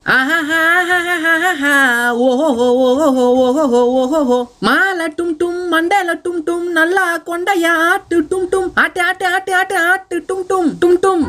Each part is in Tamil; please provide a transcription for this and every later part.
ஆஹாஹாஹாஹாஹா. ஓஹோஹோஹோஹோஹோஹோஹோஹோ. மாலை டும் டும் மண்டல டும் டும் நல்லா கொண்டையா ஆட்டு டும் டும் ஆட்டு ஆட்டு ஆட்டு ஆட்டு ஆட்டு டும் டும் டும் டும்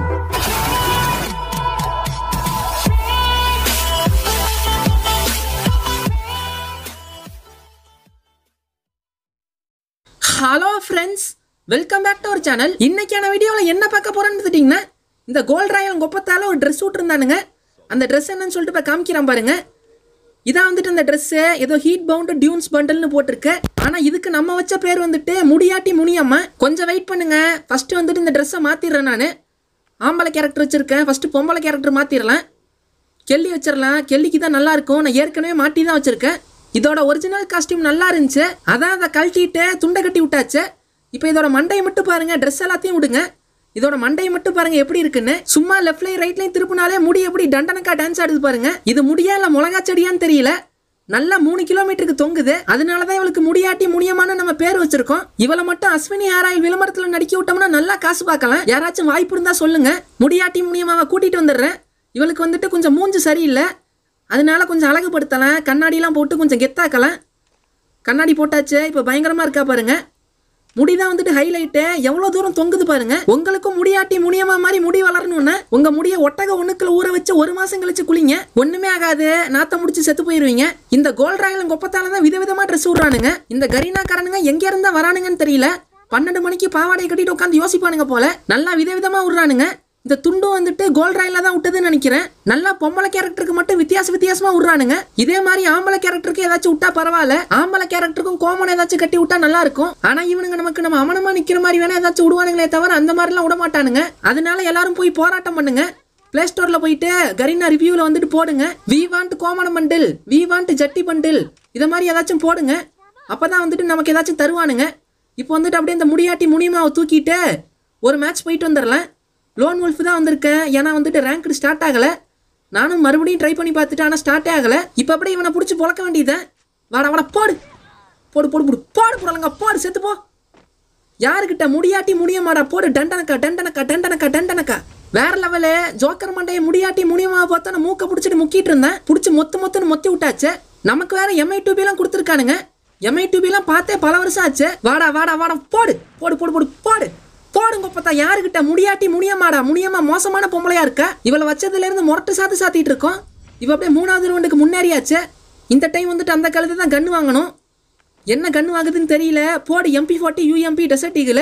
hello friends welcome back to our channel இன்னைக்கான வீடியோவில் என்ன பார்க்க போறோம்னு பார்த்துட்டிங்கன்னா இந்த கோல்ட் ராயல் கொப்பத்தால ஒரு ட்ரெஸ் விட்டுருந்தானுங்க அந்த ட்ரெஸ் என்னன்னு சொல்லிட்டு இப்போ காமிக்கிறான் பாருங்க இதான் வந்துட்டு இந்த ட்ரெஸ்ஸு ஏதோ ஹீட் பவுண்டு டியூன்ஸ் பண்டல்னு போட்டிருக்கு ஆனால் இதுக்கு நம்ம வச்ச பேர் வந்துட்டு முடியாட்டி முனியம்மா கொஞ்சம் வெயிட் பண்ணுங்க ஃபர்ஸ்ட் வந்துட்டு இந்த ட்ரெஸ்ஸை மாற்றிடுறேன் நான் ஆம்பளை கேரக்டர் வச்சிருக்கேன் ஃபர்ஸ்ட் பொம்பளை கேரக்டர் மாற்றிடலாம் கெல்லி வச்சிடலாம் கெல்லிக்கு தான் நல்லா இருக்கும் நான் ஏற்கனவே மாட்டி தான் வச்சிருக்கேன் இதோட ஒரிஜினல் காஸ்டியூம் நல்லா இருந்துச்சு அதான் அதை கழட்டிட்டு துண்டை கட்டி விட்டாச்சு இப்போ இதோட மண்டையை மட்டும் பாருங்க ட்ரெஸ் எல்லாத்தையும் விடுங்க இதோட மண்டையை மட்டும் பாருங்க எப்படி இருக்குன்னு சும்மா லெஃப்ட்லையும் ரைட்லையும் திருப்பினாலே முடி எப்படி டண்டனக்கா டான்ஸ் ஆடுது பாருங்க இது முடியா இல்ல மிளகா செடியான்னு தெரியல நல்லா மூணு கிலோமீட்டருக்கு தொங்குது அதனால தான் இவளுக்கு முடியாட்டி முடியமான நம்ம பேர் வச்சிருக்கோம் இவளை மட்டும் அஸ்வினி ஹேராயில் விளம்பரத்தில் நடிக்க விட்டோம்னா நல்லா காசு பார்க்கலாம் யாராச்சும் வாய்ப்பு இருந்தா சொல்லுங்க முடியாட்டி முடியமாவை கூட்டிட்டு வந்துடுறேன் இவளுக்கு வந்துட்டு கொஞ்சம் மூஞ்சு சரியில்லை அதனால கொஞ்சம் அழகுபடுத்தலாம் கண்ணாடிலாம் போட்டு கொஞ்சம் கெத்தாக்கலாம் கண்ணாடி போட்டாச்சு இப்போ பயங்கரமாக இருக்கா பாருங்க முடிதான் வந்துட்டு ஹைலைட்டு எவ்வளோ தூரம் தொங்குது பாருங்க உங்களுக்கும் முடியாட்டி முடியமா மாதிரி முடி வளரணும்னா உங்க முடிய ஒட்டக ஒண்ணுக்குள்ள ஊற வச்சு ஒரு மாசம் கழிச்சு குளிங்க ஒண்ணுமே ஆகாது நாத்த முடிச்சு செத்து போயிருவீங்க இந்த கோல்ட் ராயல் கொப்பத்தால தான் விதவிதமா ட்ரெஸ் விடுறானுங்க இந்த கரீனாக்காரனுங்க எங்க இருந்தா வரானுங்கன்னு தெரியல பன்னெண்டு மணிக்கு பாவாடை கட்டிட்டு உட்காந்து யோசிப்பானுங்க போல நல்லா விதவிதமா விடுறானுங்க இந்த துண்டும் வந்துட்டு கோல்ட் ராயில தான் விட்டதுன்னு நினைக்கிறேன் நல்லா பொம்பளை கேரக்டருக்கு மட்டும் வித்தியாச வித்தியாசமா விடுறானுங்க இதே மாதிரி ஆம்பளை கேரக்டருக்கு ஏதாச்சும் விட்டா பரவாயில்ல ஆம்பளை கேரக்டருக்கும் கோமன் ஏதாச்சும் கட்டி விட்டா நல்லா இருக்கும் ஆனா இவனுங்க நமக்கு நம்ம அமனமா நிக்கிற மாதிரி வேணா ஏதாச்சும் விடுவானுங்களே தவிர அந்த மாதிரிலாம் விட மாட்டானுங்க அதனால எல்லாரும் போய் போராட்டம் பண்ணுங்க பிளே ஸ்டோர்ல போயிட்டு கரீனா ரிவ்யூல வந்துட்டு போடுங்க வி வாண்ட் கோமன பண்டில் வி வாண்ட் ஜட்டி பண்டில் இதை மாதிரி ஏதாச்சும் போடுங்க அப்பதான் வந்துட்டு நமக்கு ஏதாச்சும் தருவானுங்க இப்போ வந்துட்டு அப்படியே இந்த முடியாட்டி முடியுமாவை தூக்கிட்டு ஒரு மேட்ச் போயிட்டு வந்துடலாம் லோன் wolf தான் வந்திருக்கேன் ஏன்னா வந்துட்டு ரேங்க் ஸ்டார்ட் ஆகலை நானும் மறுபடியும் ட்ரை பண்ணி பார்த்துட்டு ஆனால் ஸ்டார்ட்டே ஆகலை இப்போ அப்படியே இவனை பிடிச்சி பொழக்க வேண்டியதுதான் வாடா வாடா போடு போடு போடு போடு போடு போடலங்க போடு செத்து போ யாருக்கிட்ட முடியாட்டி முடிய மாடா போடு டண்டனக்கா டண்டனக்கா டண்டனக்கா டண்டனக்கா வேற லெவலு ஜோக்கர் மண்டையை முடியாட்டி முடியுமா பார்த்தா நான் மூக்க பிடிச்சிட்டு முக்கிட்டு இருந்தேன் பிடிச்சி மொத்து மொத்துன்னு மொத்தி விட்டாச்சு நமக்கு வேற எம்ஐ டூபிலாம் கொடுத்துருக்கானுங்க எம்ஐ டூபிலாம் பார்த்தே பல வருஷம் ஆச்சு வாடா வாடா வாடா போடு போடு போடு போடு போடு போடுங்க பார்த்தா யாருக்கிட்ட முடியாட்டி முடியமாடா முடியாம மோசமான பொம்பளையா இருக்கா இவளை வச்சதுல இருந்து முரட்டு சாத்து சாத்திட்டு இருக்கோம் இவ அப்படியே மூணாவது ரவுண்டுக்கு முன்னேறியாச்சு இந்த டைம் வந்துட்டு அந்த கழுதை தான் கன்று வாங்கணும் என்ன கன்று வாங்குதுன்னு தெரியல போடு MP forty UMP desert eagle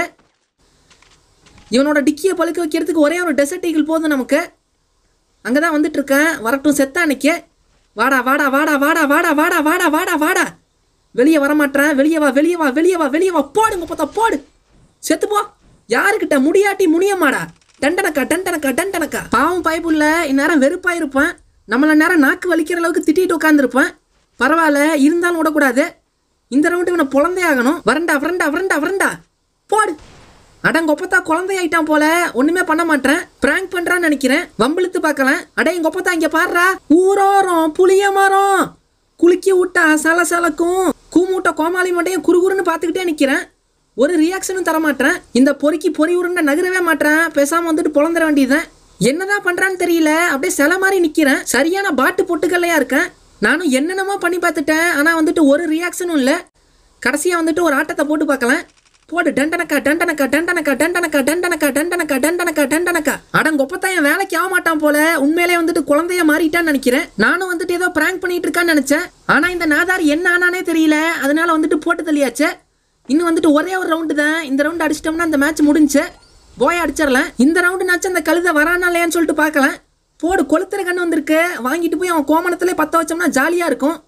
இவனோட டிக்கியை பழுக்க வைக்கிறதுக்கு ஒரே ஒரு டெசர்ட் ஈகிள் போதும் நமக்கு அங்கே தான் வந்துட்டு இருக்கேன் வரட்டும் செத்தா அன்னைக்கு வாடா வாடா வாடா வாடா வாடா வாடா வாடா வாடா வாடா வெளியே வரமாட்டேன் வெளியே வா வெளியே வா வெளியே வா வெளியே வா போடுங்க பார்த்தா போடு செத்து போ யாருக்கிட்ட முடியாட்டி முடியமாடா டண்டனக்கா டண்டனக்கா டண்டனக்கா பாவம் பாய்ப்புள்ள இந்நேரம் வெறுப்பா இருப்பேன் நம்மள நேரம் நாக்கு வலிக்கிற அளவுக்கு திட்டிட்டு உட்காந்துருப்பேன் பரவாயில்ல இருந்தாலும் விடக்கூடாது இந்த ரவுண்டு இவனை பொழந்தே ஆகணும் வரண்டா வரண்டா வரண்டா வரண்டா போடு அடங்கொப்பத்தா குழந்தையாயிட்டான் போல ஒண்ணுமே பண்ண மாட்டேன் பிராங்க் பண்றான்னு நினைக்கிறேன் வம்பிழுத்து பார்க்கலாம் அட எங்க ஒப்பத்தா இங்க பாடுறா ஊரோரம் புளிய மரம் குலுக்கி விட்டா சல சலக்கும் கூமூட்ட கோமாளி மண்டையும் குறுகுறுன்னு பார்த்துக்கிட்டே நிக்கிறேன் ஒரு ரியாக்ஷனும் தர மாட்டேன் இந்த பொறுக்கி பொறி உருண்டை நகரவே மாட்டேன் பேசாம வந்துட்டு பொழந்துட வேண்டியதுதான் என்னதான் பண்றான்னு தெரியல அப்படியே சில மாதிரி நிக்கிறேன் சரியான பாட்டு பொட்டுக்கல்லையா இருக்கேன் நானும் என்னென்னமோ பண்ணி பார்த்துட்டேன் ஆனா வந்துட்டு ஒரு ரியாக்ஷனும் இல்லை கடைசியா வந்துட்டு ஒரு ஆட்டத்தை போட்டு பார்க்கலாம் போடு டண்டனக்கா டண்டனக்கா டண்டனக்கா டண்டனக்கா டண்டனக்கா டண்டனக்கா டண்டனக்கா டண்டனக்கா அடங்கொப்பத்தான் என் வேலைக்கு ஆக மாட்டான் போல உண்மையிலே வந்துட்டு குழந்தைய மாறிட்டான்னு நினைக்கிறேன் நானும் வந்துட்டு ஏதோ பிராங்க் பண்ணிட்டு இருக்கான்னு நினைச்சேன் ஆனா இந்த நாதார் என்ன ஆனானே தெரியல அதனால வந்துட்டு போட்டு தள்ளியாச்சு இன்னும் வந்துட்டு ஒரே ஒரு ரவுண்டு தான் இந்த ரவுண்டு அடிச்சிட்டோம்னா அந்த மேட்ச் முடிஞ்சு போய் அடிச்சிடலாம் இந்த ரவுண்டுனாச்சும் அந்த கழுதை வரானா இல்லையான்னு சொல்லிட்டு பார்க்கலாம் போடு கொளுத்துற கண்ணு வந்திருக்கு வாங்கிட்டு போய் அவன் கோமணத்திலே பற்ற வச்சோம்னா ஜாலியாக இருக்கும்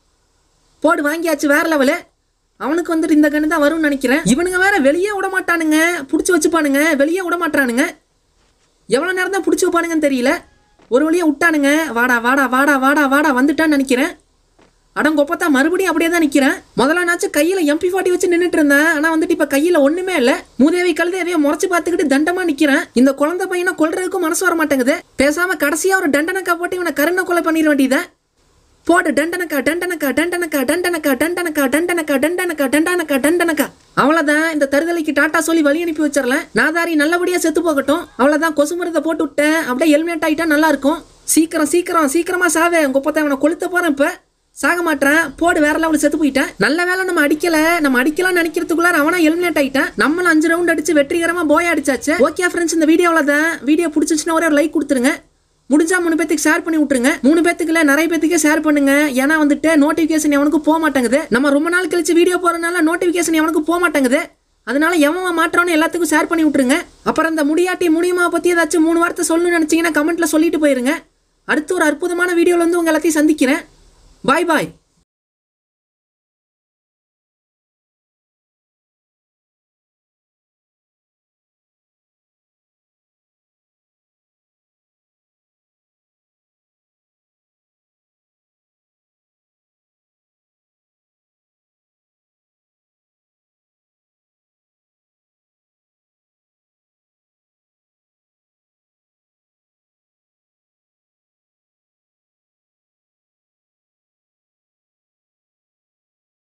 போடு வாங்கியாச்சு வேற லெவலு அவனுக்கு வந்துட்டு இந்த கண்ணு தான் வரும்னு நினைக்கிறேன் இவனுங்க வேற வெளியே விட மாட்டானுங்க பிடிச்சி வச்சுப்பானுங்க வெளியே விட மாட்டானுங்க எவ்வளோ நேரம் தான் பிடிச்சி வைப்பானுங்கன்னு தெரியல ஒரு வழியா விட்டானுங்க வாடா வாடா வாடா வாடா வாடா வந்துட்டான்னு நினைக்கிறேன் அடங்கொப்பத்தா மறுபடியும் அப்படியே தான் நிற்கிறேன் முதல்ல நாச்சும் கையில் எம்பி ஃபார்ட்டி வச்சு நின்றுட்டு இருந்தேன் ஆனால் வந்துட்டு இப்போ கையில் ஒன்றுமே இல்லை மூதேவி கழுதையவே முறைச்சு பார்த்துக்கிட்டு தண்டமா நிற்கிறேன் இந்த குழந்தை பையனை கொல்றதுக்கும் மனசு வர மாட்டேங்குது பேசாம கடைசியாக ஒரு தண்டனக்கா போட்டு இவனை கருணை கொலை பண்ணிட வேண்டியதை போடு டண்டனக்கா டண்டனக்கா டண்டனக்கா டண்டனக்கா டண்டனக்கா டண்டனக்கா டண்டனக்கா டண்டனக்கா டண்டனக்கா அவ்வளவுதான் இந்த தருதலைக்கு டாட்டா சொல்லி வழி அனுப்பி வச்சிடலாம் நாதாரி நல்லபடியா செத்து போகட்டும் அவ்வளவுதான் கொசு மருந்தை போட்டு விட்டேன் அப்படியே ஹெல்மெட் ஆயிட்டா நல்லா இருக்கும் சீக்கிரம் சீக்கிரம் சீக்கிரமா சாவே உங்க ஒப்பத்தை அவனை கொளுத்த போறேன் இப்ப சாக மாட்டேன் போடு வேற லெவலில் செத்து போயிட்டேன் நல்ல வேலை நம்ம அடிக்கல நம்ம அடிக்கலாம்னு நினைக்கிறதுக்குள்ள அவனா எலிமினேட் ஆயிட்டான் நம்மளும் அஞ்சு ரவுண்ட் அடிச்சு வெற்றிகரமா போய் அடிச்சாச்சு ஓகே ஃப்ரெண்ட்ஸ் இந்த வீடியோவில் தான் வீடியோ பிடிச்சிச்சுன்னா ஒரே ஒரு லைக் கொடுத்துருங்க முடிஞ்சா மூணு பேத்துக்கு ஷேர் பண்ணி விட்டுருங்க மூணு பேத்துக்கு இல்ல நிறைய பேத்துக்கே ஷேர் பண்ணுங்க ஏன்னா வந்துட்டு நோட்டிபிகேஷன் எவனுக்கு போக மாட்டேங்குது நம்ம ரொம்ப நாள் கழிச்சு வீடியோ போறதுனால நோட்டிபிகேஷன் எவனுக்கு போக மாட்டேங்குது அதனால எவன் மாற்றவனு எல்லாத்துக்கும் ஷேர் பண்ணி விட்டுருங்க அப்புறம் இந்த முடியாட்டி முடியுமா பத்தி ஏதாச்சும் மூணு வார்த்தை சொல்லணும்னு நினைச்சீங்கன்னா கமெண்ட்ல சொல்லிட்டு போயிருங்க அடுத்து ஒரு அற்புதமான வீடியோல வந்து உங்க எல்லாத்தையும் சந்திக்கிறேன் பாய் பாய்